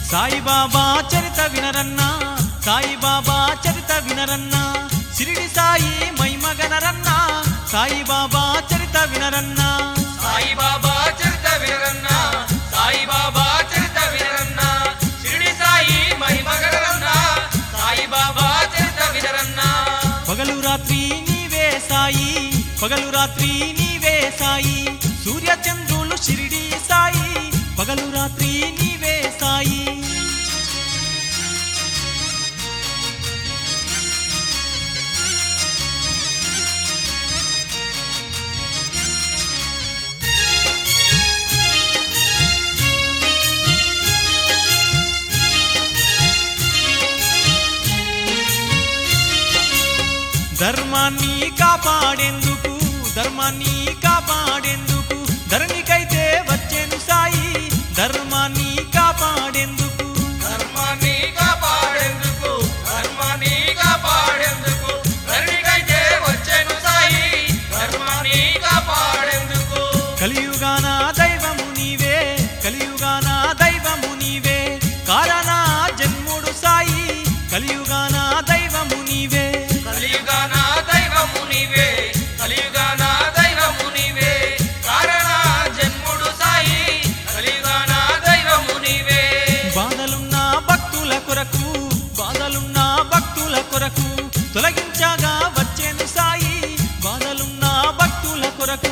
సాయిబాబా చరిత వినరన్నా సాయిబాబా చరిత వినరన్నా సిరిడి సాయి మైమగనరన్నా సాయిబాబా చరిత వినరన్నా సాయిబాబా చరిత వినరన్నా సాయిబాబా చరిత వినరన్నా షిరిడి సాయి మహిమగరన్నా సాయిబాబా చరిత వినరన్నా పగలు రాత్రి నీవే సాయి పగలు రాత్రి నీవే సాయి సూర్య చంద్రులు షిరిడి సాయి పగలు రాత్రి నీవే సాయి ధర్మాన్ని కాపాడేందుకు ధర్మాన్ని కాపాడేందుకు ధరణికైతే వచ్చేను సాయి ధర్మాన్ని కాపాడేందుకు ధర్మాన్ని కాపాడేందుకు ధర్మాన్ని కాపాడేందుకు ధరణికైతే వచ్చెను సాయి ధర్మాన్ని కాపాడేందుకు కలియుగాన దైవము నీవే కలియుగాన దైవము నీవే కారణ జన్ముడు సాయి కలియుగాన దైవము నీవే కలియుగాన దైవము నీవే కలియుగాన దైవము నీవే కారణ జన్ముడు సాయి కలియుగాన దైవము నీవే బాధలున్న భక్తుల కొరకు బాధలున్న భక్తుల కొరకు తొలగించగా వచ్చేను సాయి బాధలున్న భక్తుల కొరకు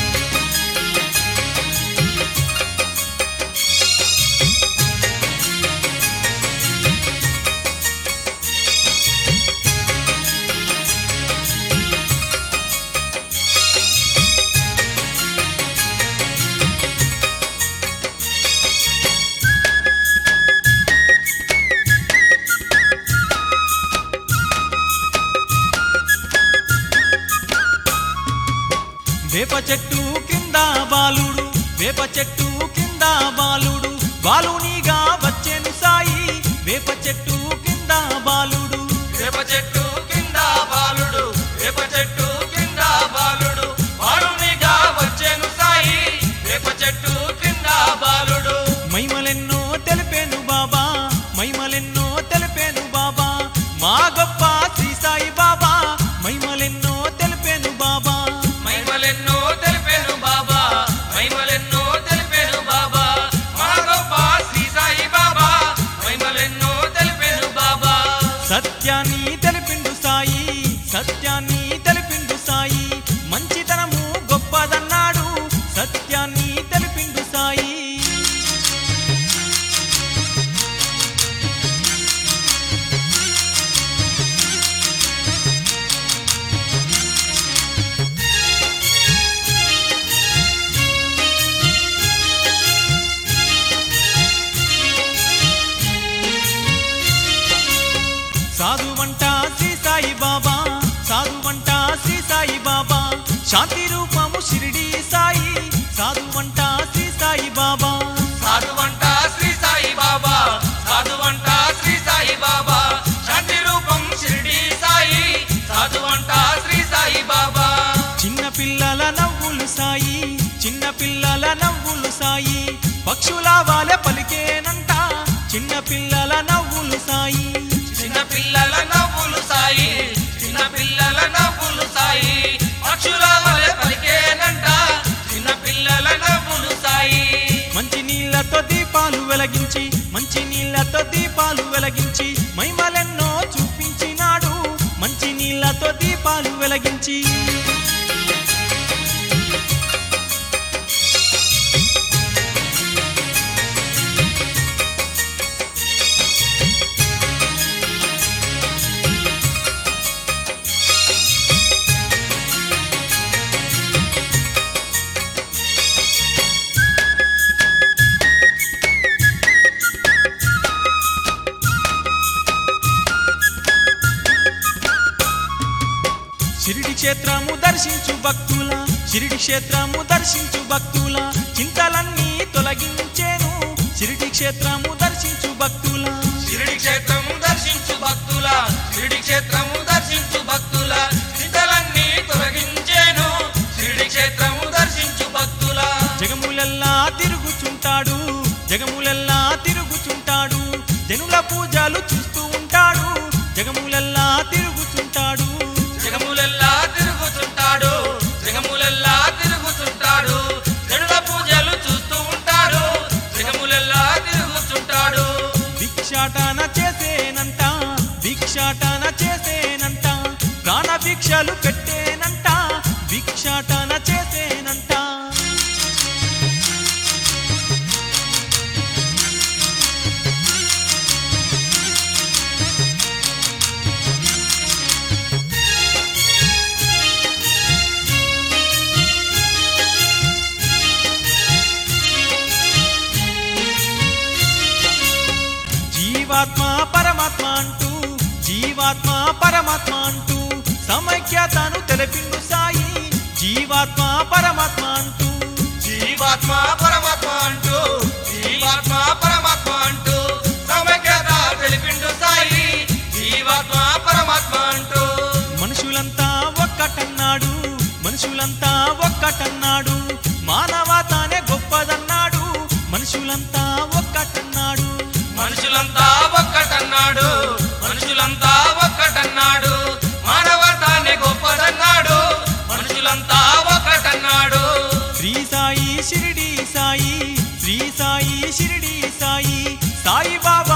వేప చెట్టు కింద బాలుడు వేప చెట్టు కింద బాలుడు బాలునిగా వచ్చేను సాయి వేప చెట్టు కింద బాలుడు వేప చెట్టు కింద బాలుడు వేప చెట్టు కింద బాలుడు బాలునిగా వచ్చెను సాయి వేప చెట్టు కింద బాలుడు మైమలెన్నో తెలిపేను బాబా మైమలెన్నో తెలిపేను బాబా మా గొప్ప శ్రీ సాయి బాబా మైమలెన్నో తెలిపేను బాబా మైమలెన్నో తెలిపెను బాబా మైమలెన్నో తెలిపెను బాబా మా గొప్ప శ్రీ సాయి బాబా మైమలెన్నో తెలిపెను బాబా సత్యాన్ని తెలిపిండు సాయి సత్యాన్ని తెలిపిండు సాయి మంచితనము గొప్పదన్నాడు సత్యాన్ని తెలిపిండు సాయి సాధువంట శ్రీ సాయి బాబా సాధువంట శ్రీ సాయి బాబా శాంతి రూపము షిరిడి సాయి సాధువంట శ్రీ సాయి బాబా సాధువంట శ్రీ సాయి బాబా సాధువంట శ్రీ సాయి బాబా శాంతి రూపం షిరిడి సాయి సాధువంట శ్రీ సాయి బాబా చిన్న పిల్లల నవ్వులు సాయి చిన్న పిల్లల నవ్వులు సాయి పక్షుల వాలె పలికేనంట చిన్న పిల్లల నవ్వులు సాయి చిన్న పిల్లల నవ్వులు సాయి చిన్న పిల్లల నవ్వులు సాయి పక్షుల వలె పలికేనంట చిన్న పిల్లల నవ్వులు సాయి మంచి నీళ్లతో దీపాలు వెలిగించి మంచి నీళ్లతో దీపాలు వెలిగించి మైమలెన్నో చూపించినాడు మంచి నీళ్లతో దీపాలు వెలిగించి షిరిడి క్షేత్రము దర్శించు భక్తుల షిరిడి క్షేత్రము దర్శించు భక్తుల చింతలన్నీ తొలగించేను షిరిడి క్షేత్రము దర్శించు భక్తుల షిరిడి క్షేత్రము దర్శించు భక్తుల షిరిడి క్షేత్రము దర్శించు భక్తుల చింతలన్నీ తొలగించేను షిరిడి క్షేత్రము దర్శించు భక్తుల జగములెల్లా తిరుగుచుంటాడు జగములెల్లా తిరుగుచుంటాడు పూజలు చూస్తూ ఉంటాడు జగములెల్లా తిరుగుతుంటాడు జగములెల్లా తిరుగుతుంటాడు జగములెల్లా తిరుగుతుంటాడు జనుల పూజలు చూస్తూ ఉంటాడు జగములెల్లా తిరుగుతుంటాడు భిక్షాటన చేసేనంట భిక్షాటన చేసేనంట ప్రాణ భిక్షలు పెట్టేనంట భిక్షాటన చేసేనంట జీవాత్మ పరమాత్మ అంటూ జీవాత్మ పరమాత్మ అంటూ సమైక్యతను తెలిపిండు సాయి జీవాత్మ పరమాత్మ అంటూ జీవాత్మ పరమాత్మ అంటూ జీవాత్మ పరమాత్మ అంటూ సమైక్యత తెలిపిండు సాయి జీవాత్మ పరమాత్మ అంటూ మనుషులంతా ఒక్కటన్నాడు మనుషులంతా ఒక్కటన్నాడు మానవతానే గొప్పదన్నాడు మనుషులంతా ఒక్కటన్నాడు మనుషులంతా ఒక్కటన్నాడు మనుషులంతా ఒక్కటన్నాడు మానవతాన్ని గొప్పదన్నాడు మనుషులంతా ఒక్కటన్నాడు శ్రీ సాయి షిరిడి సాయి శ్రీ సాయి షిరిడి సాయి సాయి బాబా